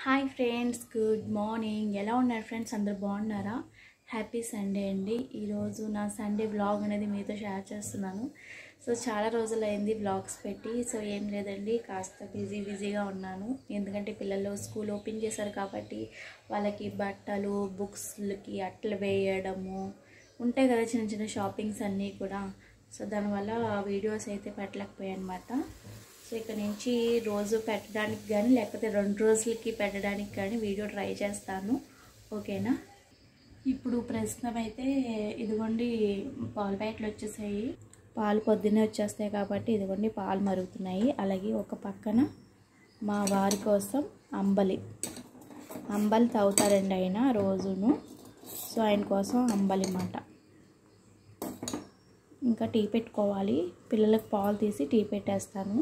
hi friends good morning ఎలా ఉన్నారు friends అందరు బాగున్నారా హ్యాపీ సండే అండి ఈరోజు నా సండే వ్లాగ్ అనేది మీతో షేర్ చేస్తున్నాను సో చాలా రోజులు అయింది వ్లాగ్స్ పెట్టి సో ఏం లేదండి కాస్త బిజీ బిజీగా ఉన్నాను ఎందుకంటే పిల్లలు స్కూల్ ఓపెన్ చేశారు కాబట్టి వాళ్ళకి బట్టలు బుక్స్లకి అట్లు వేయడము ఉంటాయి కదా చిన్న చిన్న షాపింగ్స్ అన్నీ కూడా సో దానివల్ల వీడియోస్ అయితే పెట్టలేకపోయాయి అనమాట సో ఇక్కడ నుంచి రోజు పెట్టడానికి కానీ లేకపోతే రెండు రోజులకి పెట్టడానికి కానీ వీడియో ట్రై చేస్తాను ఓకేనా ఇప్పుడు ప్రస్తుతం అయితే ఇదిగోండి పాలు ప్యాకెట్లు వచ్చేసాయి పాలు పొద్దున్నే వచ్చేస్తాయి కాబట్టి ఇదిగోండి పాలు మరుగుతున్నాయి అలాగే ఒక పక్కన మా వారి కోసం అంబలి అంబలి తాగుతారండి ఆయన రోజును సో ఆయన కోసం అంబలి మాట ఇంకా టీ పెట్టుకోవాలి పిల్లలకు పాలు తీసి టీ పెట్టేస్తాను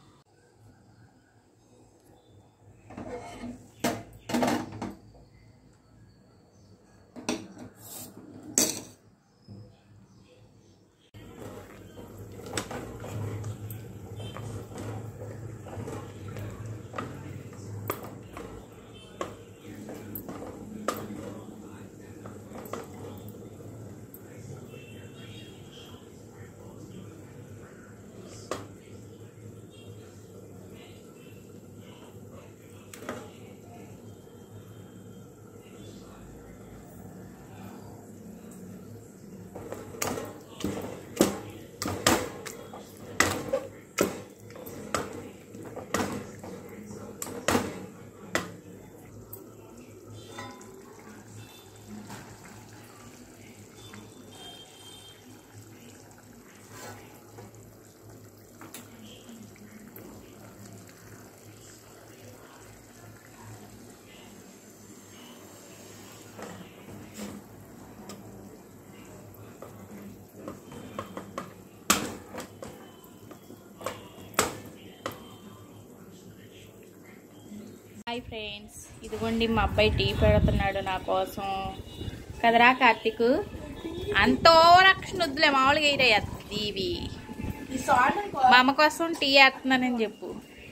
హాయ్ ఫ్రెండ్స్ ఇదిగోండి మా అబ్బాయి టీ పెడుతున్నాడు నా కోసం కదరా కార్తీక్ అంతో రక్షణ వద్దులే మామూలుగా ఇరే ఇవి మా అమ్మ కోసం టీ వేస్తున్నానని చెప్పు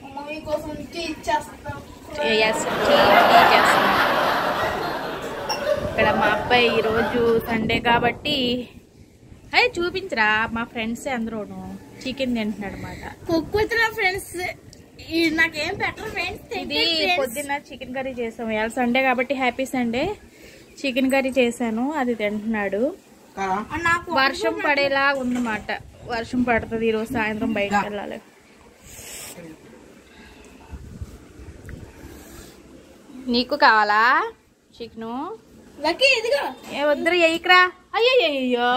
ఎస్ టీ టీ చేస్తున్నాను ఇక్కడ మా అబ్బాయి ఈరోజు సండే కాబట్టి అదే చూపించరా మా ఫ్రెండ్స్ అందరూను చికెన్ తింటున్నాడు అనమాట కుక్కుతున్న ఫ్రెండ్స్ నాకేం పెట్టరు ఫ్రెండ్స్ ఇది పొద్దున్న చికెన్ కర్రీ చేసాము ఇవాళ సండే కాబట్టి హ్యాపీ సండే చికెన్ కర్రీ చేశాను అది తింటున్నాడు నాకు వర్షం పడేలా ఉందన్నమాట వర్షం పడుతుంది ఈరోజు సాయంత్రం బయటకు వెళ్ళాలి నీకు కావాలా చికెను లక్కీ ఇదిగో ఏ వద్దరు ఎయికరా అయ్యో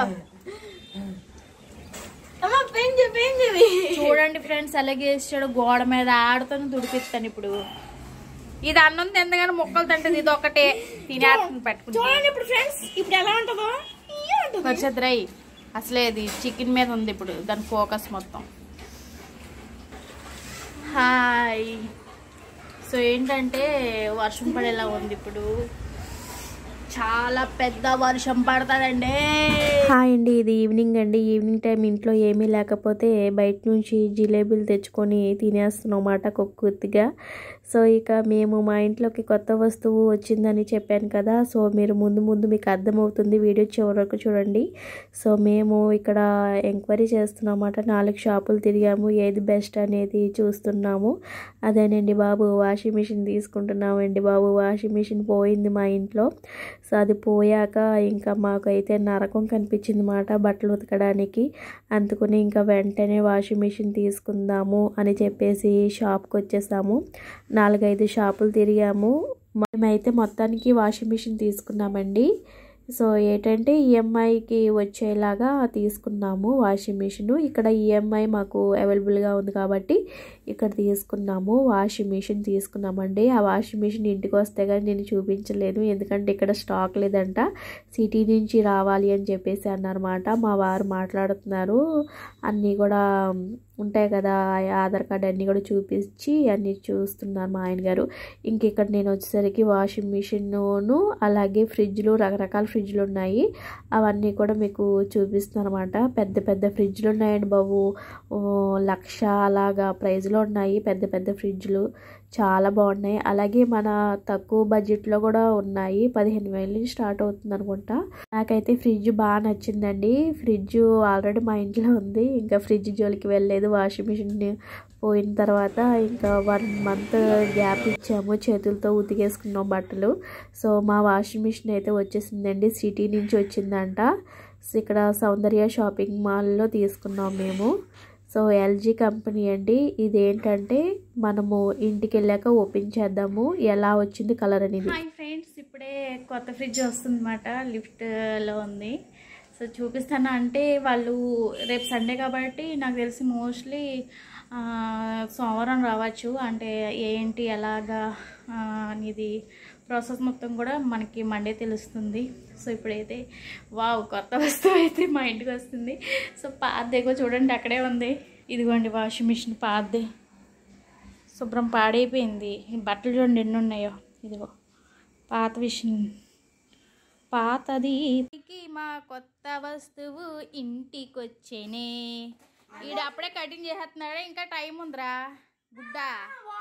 అమ్మ పెంజు పెంజు చూడండి ఫ్రెండ్స్ అలాగే వేసాడు గోడ మీద ఆడుతాను తుడిపిస్తాను ఇప్పుడు ఇది అన్నం తిందగానే మొక్కలు తింటది ఇది ఒకటే తినేస్తుంది పెట్టుకుంటే చూడండి ఇప్పుడు ఫ్రెండ్స్ ఇప్పుడు ఎలా ఉంటుందో ఇయ్య ఉంటుంది వచ్చేద్దరై అసలే అది చికెన్ మీద ఉంది ఇప్పుడు దాని ఫోకస్ మొత్తం హాయ్ సో ఏంటంటే వర్షం పడేలా ఉంది ఇప్పుడు చాలా పెద్ద వర్షం పడుతుందండి హాయ్ అండి ఇది ఈవినింగ్ అండి ఈవినింగ్ టైం ఇంట్లో ఏమీ లేకపోతే బయట నుంచి జిలేబీలు తెచ్చుకొని తినేస్తున్నాం అన్నమాట కొద్దిగా సో ఇక మేము మా ఇంట్లోకి కొత్త వస్తువు వచ్చిందని చెప్పాను కదా సో మీరు ముందు ముందు మీకు అర్థమవుతుంది వీడియో చివరకు చూడండి సో మేము ఇక్కడ ఎంక్వైరీ చేస్తున్నామన్నమాట నాలుగు షాపులు తిరిగాము ఏది బెస్ట్ అనేది చూస్తున్నాము అదేనండి బాబు వాషింగ్ మిషన్ తీసుకుంటున్నామండి బాబు వాషింగ్ మిషన్ పోయింది మా ఇంట్లో సో అది పోయాక ఇంకా మాకైతే నరకం కనిపించింది మాట బట్టలు ఉతకడానికి అందుకని ఇంకా వెంటనే వాషింగ్ మిషన్ తీసుకుందాము అని చెప్పేసి షాప్కి వచ్చేసాము నాలుగైదు షాపులు తిరిగాము మేమైతే మొత్తానికి వాషింగ్ మిషన్ తీసుకున్నామండి సో ఏంటంటే ఈఎంఐకి వచ్చేలాగా తీసుకున్నాము వాషింగ్ మిషన్ ఇక్కడ ఈఎంఐ మాకు అవైలబుల్గా ఉంది కాబట్టి ఇక్కడ తీసుకున్నాము వాషింగ్ మిషన్ తీసుకున్నామండి ఆ వాషింగ్ మిషన్ ఇంటికి వస్తే కానీ నేను చూపించలేను ఎందుకంటే ఇక్కడ స్టాక్ లేదంట సిటీ నుంచి రావాలి అని చెప్పేసి అన్నారన్నమాట మా వారు మాట్లాడుతున్నారు అన్నీ కూడా ఉంటాయి కదా ఆధార్ కార్డ్ అన్నీ కూడా చూపించి అన్నీ చూస్తున్నారు మా ఆయన గారు ఇంక ఇక్కడ నేను వచ్చేసరికి వాషింగ్ మిషన్ను అలాగే ఫ్రిడ్జ్లు రకరకాల ఫ్రిడ్జ్లు ఉన్నాయి అవన్నీ కూడా మీకు చూపిస్తున్నాను అనమాట పెద్ద పెద్ద ఫ్రిడ్జ్లు ఉన్నాయండి బాబు ఓ, లక్ష అలాగా ప్రైజ్లో ఉన్నాయి పెద్ద పెద్ద ఫ్రిడ్జ్లు చాలా బాగున్నాయి అలాగే మన తక్కువ బడ్జెట్లో కూడా ఉన్నాయి పదిహేను వేల నుంచి స్టార్ట్ అవుతుంది అనుకుంటా నాకైతే ఫ్రిడ్జ్ బాగా నచ్చిందండి ఫ్రిడ్జ్ ఆల్రెడీ మా ఇంట్లో ఉంది ఇంకా ఫ్రిడ్జ్ జోలికి వెళ్ళలేదు వాషింగ్ మిషన్ పోయిన తర్వాత ఇంకా వన్ మంత్ గ్యాప్ ఇచ్చాము చేతులతో ఉతికేసుకున్నాం బట్టలు సో మా వాషింగ్ మిషన్ అయితే వచ్చేసిందండి సిటీ నుంచి వచ్చిందంట సో ఇక్కడ సౌందర్య షాపింగ్ మాల్లో తీసుకున్నాం మేము సో ఎల్జీ కంపెనీ అండి ఇదేంటంటే మనము ఇంటికి వెళ్ళాక ఓపెన్ చేద్దాము ఎలా వచ్చింది కలర్ అనేది హాయ్ ఫ్రెండ్స్ ఇప్పుడే కొత్త ఫ్రిడ్జ్ వస్తుందన్నమాట లిఫ్ట్లో ఉంది సో చూపిస్తాను అంటే వాళ్ళు రేపు సండే కాబట్టి నాకు తెలిసి మోస్ట్లీ సోమవారం రావచ్చు అంటే ఏంటి ఎలాగా ఆ, అనేది ప్రాసెస్ మొత్తం కూడా మనకి మండే తెలుస్తుంది సో ఇప్పుడైతే వావ్ కొత్త వస్తువు అయితే మా ఇంటికి వస్తుంది సో పాతదేగో చూడండి అక్కడే ఉంది ఇదిగోండి వాషింగ్ మిషన్ పాతదే శుభ్రం పాడైపోయింది ఈ బట్టలు చూడండి ఎన్ని ఉన్నాయో ఇదిగో పాత విషయం పాతది ఇంటికి మా కొత్త వస్తువు ఇంటికొచ్చేనే ఈడ అప్పుడే కటింగ్ చేసేస్తున్నాడే ఇంకా టైం ఉందిరా గుడ్డా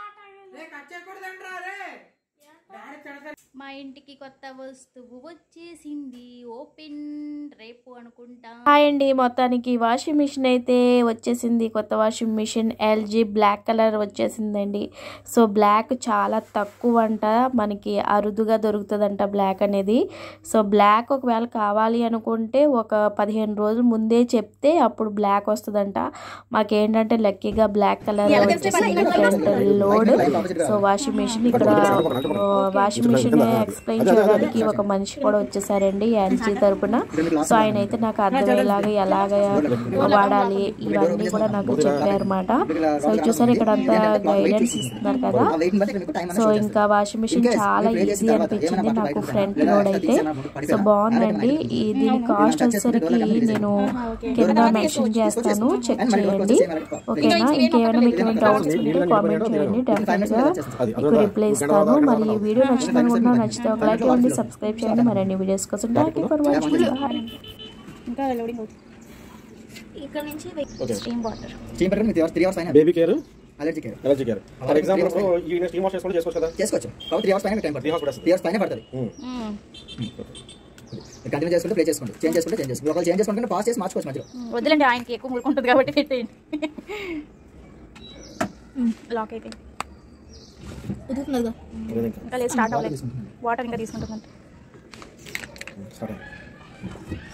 మా ఇంటికి కొత్త వస్తువు వచ్చేసింది ఓపెన్ రేపు అనుకుంటా హాయ్ అండి మొత్తానికి వాషింగ్ మిషన్ అయితే వచ్చేసింది కొత్త washing machine LG black colour వచ్చేసిందండి సో బ్లాక్ చాలా తక్కువ అంట మనకి అరుదుగా దొరుకుతుందంట బ్లాక్ అనేది సో బ్లాక్ ఒకవేళ కావాలి అనుకుంటే ఒక పదిహేను రోజుల ముందే చెప్తే అప్పుడు బ్లాక్ వస్తుందంట మాకేంటంటే లక్కీగా బ్లాక్ కలర్ వచ్చేసింది front load so washing machine ఇక్కడ వాషింగ్ మిషన్ ఎక్స్ప్లెయిన్ చేయడానికి ఒక మనిషి కూడా వచ్చేసారండి ఎల్జీ తరపున సో ఆయన అయితే నాకు అర్థమయ్యేలాగా ఎలాగ వాడాలి ఇవన్నీ కూడా నాకు చెప్పారన్నమాట సో ఇది చూసారు ఇక్కడ అంతా గైడెన్స్ ఇస్తున్నారు కదా సో ఇంకా వాషింగ్ మిషన్ చాలా ఈజీ అనిపించింది నాకు ఫ్రంట్ లోడ్ అయితే సో బాగుందండి ఈ దీని కాస్ట్ వచ్చేసరికి నేను కింద మెన్షన్ చేస్తాను చెక్ చేయండి ఓకేనా ఇంకేమైనా మీకు ఏమైనా డౌట్స్ ఉంటే కామెంట్ చేయండి డెఫినెట్గా మీకు రిప్లై ఇస్తాను మరి ఈ వీడియో నచ్చింది అనుకుంటున్నా నచ్చితే ఒక లైక్ ఇవ్వండి సబ్స్క్రైబ్ చేయండి మరిన్ని వీడియోస్ కోసం థ్యాంక్ యూ ఫర్ వాచింగ్ ఇంకా లోడింగ్ అవుతుంది ఇక్కడ నుంచి స్ట్రీమ్ వాటర్ స్టీమ్ పెట్టడం మీకు త్రీ అవర్స్ పైన baby care allergy care allergy care for example ఈ స్టీమ్ వాష్ చేసుకోవాలి చేసుకోవచ్చు కదా చేసుకోవచ్చు కాబట్టి త్రీ అవర్స్ పైన టైం Three hours పడుతుంది త్రీ అవర్స్ పైన పడుతుంది కంటిన్యూ చేసుకుంటే ప్లే చేసుకోండి చేంజ్ చేసుకుంటే చేంజ్ చేసుకోండి ఒకవేళ చేంజ్ చేసుకుంటే పాస్ చేసి మార్చుకోవచ్చు మధ్యలో వద్దులేండి ఆయనకి ఎక్కువ మురుకుంటుంది కాబట్టి పెట్టేయండి లాక్ అయిపోయింది ఉదుకుతున్నదిగా అదే ఇంకా ఇంకా లేదు స్టార్ట్ అవ్వలేదు వాటర్ ఇంకా తీసుకుంటుందంట స్టార్ట్